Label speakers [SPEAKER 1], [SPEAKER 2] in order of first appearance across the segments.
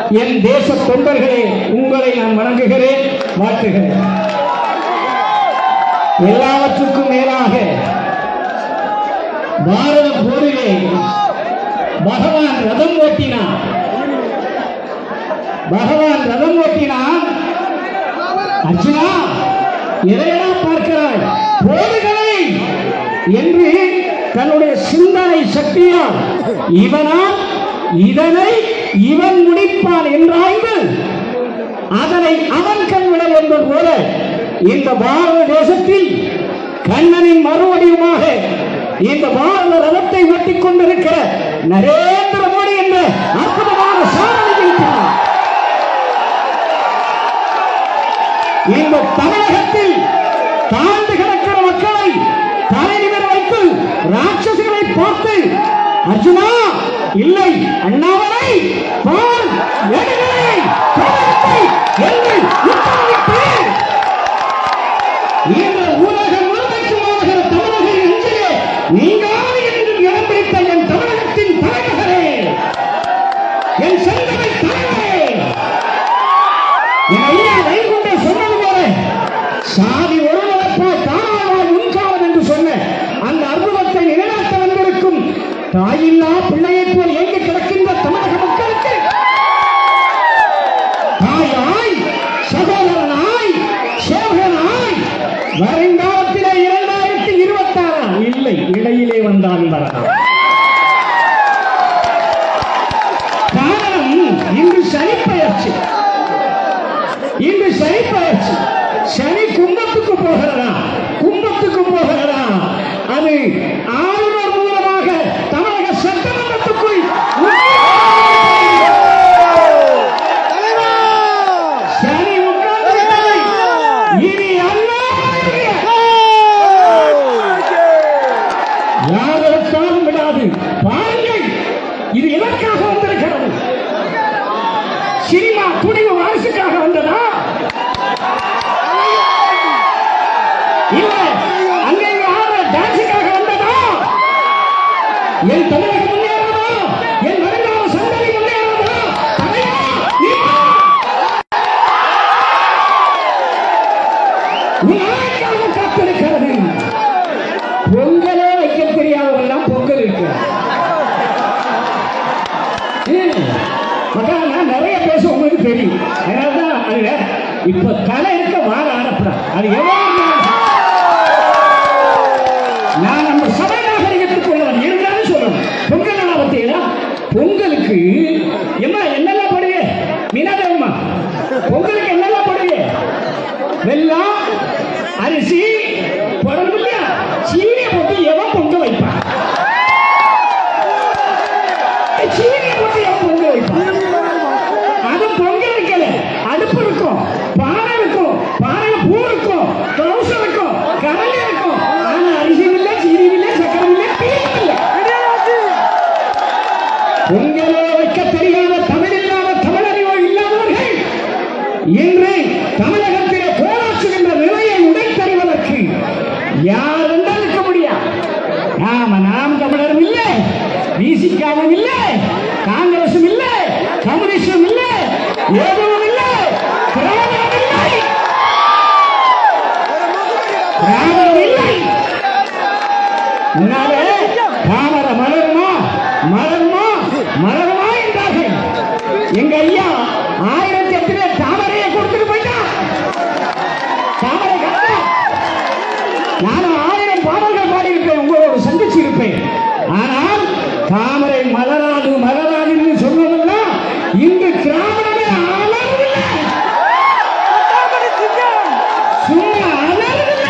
[SPEAKER 1] என் தேச தொண்டர்களே உங்களை நான் வணங்குகிறேன் வாழ்த்துகிறேன் எல்லாவற்றுக்கும் மேலாக பாரத போரிலே பகவான் ரதம் ஓட்டினான் பகவான் ரதம் ஓட்டினான் அர்ஜுனா எதையெல்லா பார்க்கிறாய் போதுகளை என்று தன்னுடைய சிந்தனை சக்தியால் இவனால் இதனை இவன் முடிப்பான் என்றாய்ந்து அதனை அவன் கண்விடல் என்பது போல இந்த பாரத தேசத்தில் கண்ணனின் மறுவடிவமாக இந்த பாரத ரதத்தை ஒட்டிக் கொண்டிருக்கிற நரேந்திர மோடி என்ற அற்புதமான சாதனை இருக்கிறார் இந்த தமிழகத்தில் தாழ்ந்து கிடக்கிற மக்களை தலைநிமிர வைத்து ராட்சசிகளை பார்த்து அர்ஜுனா இல்லை அண்ணாமலை பார் எடுகளை தமிழகத்தை என்று உத்தரவிட்டு இந்த உலக முழுமைக்கு மாறுகிற தமிழக நெஞ்சிலே நீங்காது என்று இடம் பிடித்த என் தமிழகத்தின் தலைநகரே என் செந்தமை தலைவரே என் ஐயா வைகுண்ட சொன்னது போல சாதி ஒருவரப்பா தானாவாய் உன்காவன் என்று சொன்ன அந்த அற்புதத்தை நிலைநாட்ட வந்திருக்கும் தாயில்லா பிள்ளையைப் போல் ஏங்கி கிடக்கின்ற தமிழக மக்களுக்கு தாயாய் சகோதரனாய் சேவகனாய் வருங்காலத்திலே இரண்டாயிரத்தி இருபத்தி ஆறாம் இல்லை இடையிலே வந்தான் வரலாம் காரணம் இன்று சனி பயிற்சி இன்று சனி பயிற்சி சனி கும்பத்துக்கு போகிறதா கும்பத்துக்கு போகிறதா அது ஆளுநர் மூலமாக தமிழக சட்டமன்றத்துக்குள் சனி உட்கார்ந்து இனி அண்ணாமலை யாருக்காலும் விடாது பாருங்கள் இது எதற்காக வந்திருக்கிறது சினிமா துணிவு வாரிசுக்காக வந்ததா இல்ல அங்க இங்க ஆடுற டான்ஸுக்காக வந்ததா என் தமிழகம் முன்னேறதா என் வருங்கால சந்ததி முன்னேறதா தலைவா, நீ வா. உன் ஆணைக்காக காத்திருக்கிறது பொங்கலே வைக்க தெரியாதவெல்லாம் பொங்கல் இருக்கு மகா நான் நிறைய பேச உங்களுக்கு தெரியும் அதனாலதான் அதுல இப்ப கலை இருக்க வாழ ஆடப்படாது அது எவ்வளவு நான் நம்ம சபை நாகரிகத்துக்கு உள்ளவன் இருந்தாலும் சொல்லணும் பொங்கல் நாளை பத்தியா பொங்கலுக்கு எம்மா என்னெல்லாம் போடுவே மீனாதேவம்மா பொங்கலுக்கு என்னெல்லாம் போடுவே வெல்லம் அரிசி போடணும் இல்லையா சீனியை போட்டு எவன் பொங்க வைப்பான் சீனியை போட்டு எவன் பொங்க வைப்பான் அது பொங்கல் வைக்கல அடுப்பு இருக்கும் பானை இருக்கும் பானையில பூ இருக்கும் கவுசம் இருக்கும் கடல் இருக்கும் ஆனா அரிசி இல்லை சீனி இல்லை சக்கரை இல்லை டீ இல்லை பொங்கலோ வைக்க தெரியாத தமிழ் இல்லாத தமிழறிவோ இல்லாதவர்கள் இன்று தமிழகத்திலே போராற்றுகின்ற நிலையை உடைத்தறிவதற்கு யார் என்றால் இருக்க முடியாது நாம நாம் தமிழரும் இல்லை பிசிகாவும் இல்லை காங்கிரசும் இல்லை கம்யூனிஸ்டும் இல்லை எதுவும் இல்லை திராவிடம் இல்லை திராவிடம் இல்லை முன்னாலே தாமர மலருமா மலருமா மலருமா என்றார்கள் எங்க ஐயா ஆயிரத்தி எட்டுல தாமரையை கொடுத்துட்டு போயிட்டான் தாமரை கட்டா நானும் ஆயிரம் பாடல்கள் பாடியிருப்பேன் உங்களோடு சந்திச்சு இருப்பேன் ஆனால் தாமரை மலராது மலராது என்று சொன்னதெல்லாம் இன்று திராவிடமே அலறவில்லை சும்மா அலறவில்லை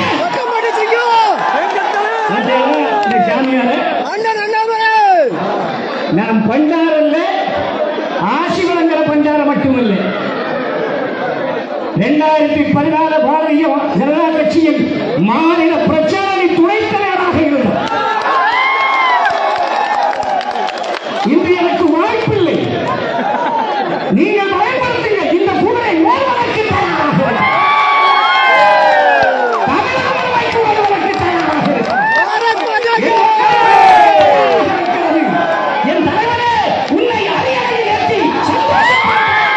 [SPEAKER 1] அதனால இந்த சாமியாரை நாம் பண்டாரம் இல்ல ஆசி வழங்குற பண்டாரம் மட்டுமல்ல இரண்டாயிரத்தி பதினாலு பாரதிய ஜனதா கட்சியின் மாநில பிரச்சார துணைத் தலைவராக இருந்தார் இன்று எனக்கு வாய்ப்பில்லை நீங்கள் பயன்படுத்துங்க இந்த புகழை ஓடுவதற்கு தயாராக இருக்கிறேன். தமிழகம் வைத்து ஓடுவதற்கு தயாராக இருக்கிறேன். என் தலைவரே உன்னை அறியாமல் ஏற்றி சந்தோஷப்படுகிறேன்.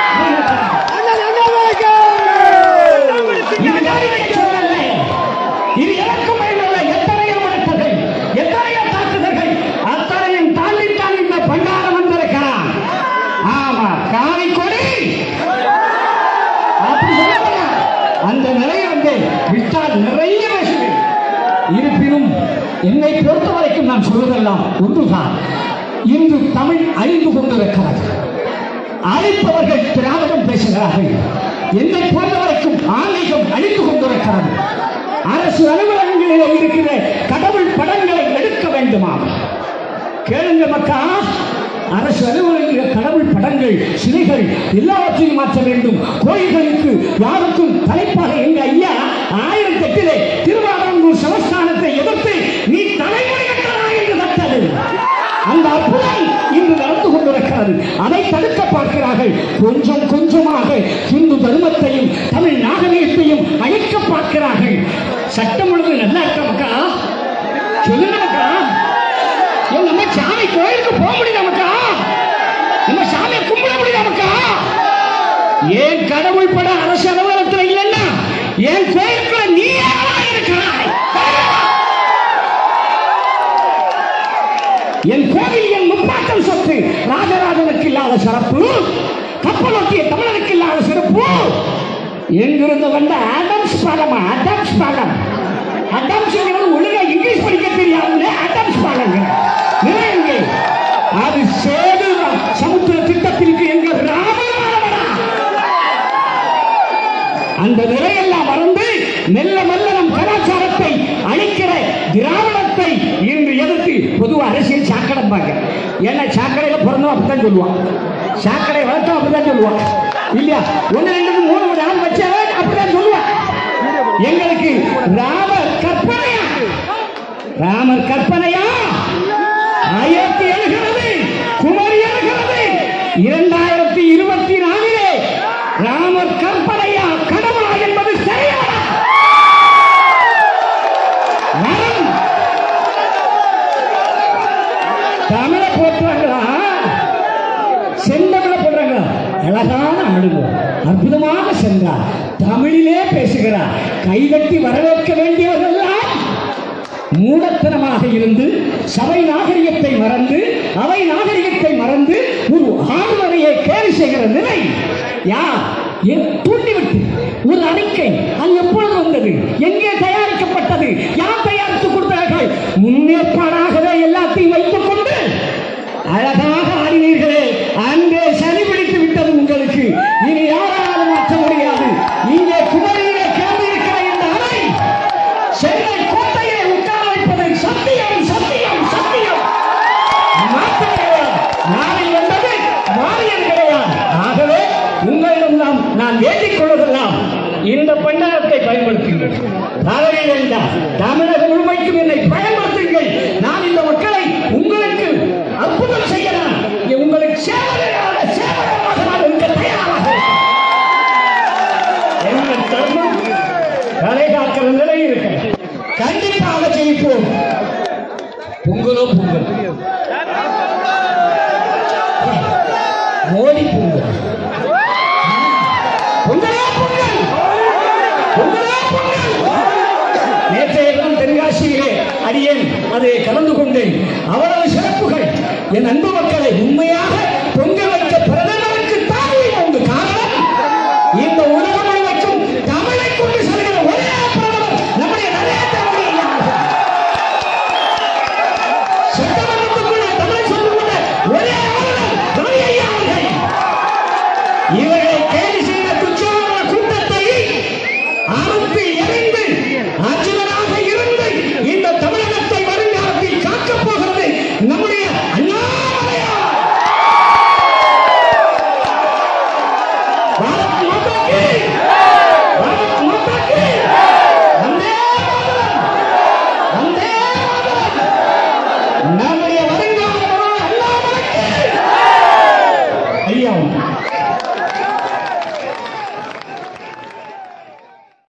[SPEAKER 1] என்னை பொறுத்த வரைக்கும் நான் சொல்வதெல்லாம் ஒன்றுதான் இன்று தமிழ் அழிந்து கொண்டிருக்கிறது அழைப்பவர்கள் திராவிடம் பேசுகிறார்கள் என்னை பொறுத்த வரைக்கும் ஆன்மீகம் அழிந்து கொண்டிருக்கிறது அரசு அலுவலகங்களில் இருக்கிற கடவுள் படங்களை எடுக்க வேண்டுமா கேளுங்க மக்கா அரசு அலுவலக கடவுள் படங்கள் சிலைகள் எல்லாவற்றையும் மாற்ற வேண்டும் கோயில்களுக்கு யாருக்கும் தலைப்பாக எங்க ஐயா ஆயிரத்தி எட்டிலே திருவாரூர் சமஸ்தானத்தை எதிர்த்து நீ தலைமுறைகளா என்று தட்டது அந்த அற்புதம் இன்று நடந்து கொண்டிருக்கிறது அதை தடுக்க பார்க்கிறார்கள் கொஞ்சம் கொஞ்சமாக இந்து தர்மத்தையும் தமிழ் நாகரிகத்தையும் அழிக்க பார்க்கிறார்கள் சட்டம் ஒழுங்கு நல்லா இருக்க மக்கா சொல்லுங்க மக்கா ஏன் நம்ம சாமி கோயிலுக்கு போக முடியும் நமக்கா நம்ம சாமியை கும்பிட முடியும் நமக்கா ஏன் கடவுள் பட அரசு அலுவலகத்தில் இல்லைன்னா என் கோயிலுக்குள்ள நீ யாரா இருக்கிறாய் என் கோவில் என் முப்பாட்டம் சொத்து ராஜராஜனுக்கு இல்லாத சிறப்பு கப்பலோட்டிய தமிழனுக்கு இல்லாத சிறப்பு எங்கிருந்து வந்த அடம்ஸ் பாடமா அடம்ஸ் பாடம் அடம்ஸ் ஒழுங்கா இங்கிலீஷ் படிக்க தெரியாதுன்னு அடம்ஸ் பாடங்க நிலையங்க அது சேது சமுத்திர திட்டத்திற்கு எங்க ராமநாதனா அந்த நிலையெல்லாம் மறந்து மெல்ல மெல்ல நம் கலாச்சாரத்தை அழிக்கிற திராவிடத்தை இன்று எதிர்த்து பொதுவா அரசியல் சாக்கடைப்பாங்க ஏன்னா சாக்கடையில பிறந்தோம் அப்படித்தான் சொல்லுவான் சாக்கடை வளர்த்தோம் அப்படித்தான் சொல்லுவான் இல்லையா ஒண்ணு ரெண்டு மூணு மணி நாள் வச்சவன் அப்படித்தான் சொல்லுவான் எங்களுக்கு ராமர் கற்பனையா ராமர் கற்பனையா அயோத்தி எழுகிறது குமரி எழுகிறது இரண்டாயிரத்தி இருபத்தி நாலிலே ராமர் கற்பனையா கடவுளா என்பது சரியா வரும். தமிழ போட்டுறாங்களா செந்தமிழ போடுறாங்களா அழகான அனுபவம் அற்புதமாக சென்றார் தமிழிலே பேசுகிறார் கைதட்டி வரவேற்க வேண்டியவர்கள்லாம் மூடத்தனமாக இருந்து சபை நாகரிகத்தை மறந்து அவை நாகரிகத்தை மறந்து ஒரு ஆளுநரையை கேலி செய்கிற நிலை யார் எ- தூண்டிவிட்டு ஒரு அறிக்கை அது எப்பொழுது வந்தது எங்கே தயாரிக்கப்பட்டது யார் தயாரித்து கொடுத்தார்கள் முன்னேற்பாடாகவே எல்லாத்தையும் வைத்துக் கொண்டு அழகாக ஆடினீர்களே அன்றே சனி பிடித்து விட்டது உங்களுக்கு இனி யாராலும் மாற்ற முடியாது இங்கே குமரியிலே கேள்வி இருக்கிற இந்த அறை சென்னை கோட்டையை உட்கார வைப்பதை சத்தியம் சத்தியம் சத்தியம் மாற்றம் கிடையாது நாளை என்பது மாறியது கிடையாது ஆகவே உங்களிடம் நாம் நான் வேண்டிக் கொள்வதெல்லாம் இந்த பண்டாரத்தை பயன்படுத்துங்கள் தவறே வேண்டாம் தமிழக முழுமைக்கும் என்னை பயன்படுத்துங்கள் நான் இந்த மக்களை உங்களுக்கு அற்புதம் செய்யலாம் உங்களுக்கு சேவையாக சேவையாக நான் இருக்க தயாராக இருக்கிறேன். எங்கள் தர்மம் தலை காக்கிற நிலை இருக்கு கண்டிப்பாக ஜெயிப்போம் பொங்கலோ பொங்கல் மோடி பொங்கல் பொங்கலோ பொங்கல் பொங்கலோ பொங்கல் நேற்றைய தினம் தென்காசியிலே அடியேன் அதை கலந்து கொண்டேன் அவ்வளவு சிறப்புகள் என் அன்பு மக்களை உண்மையாக பொங்கல்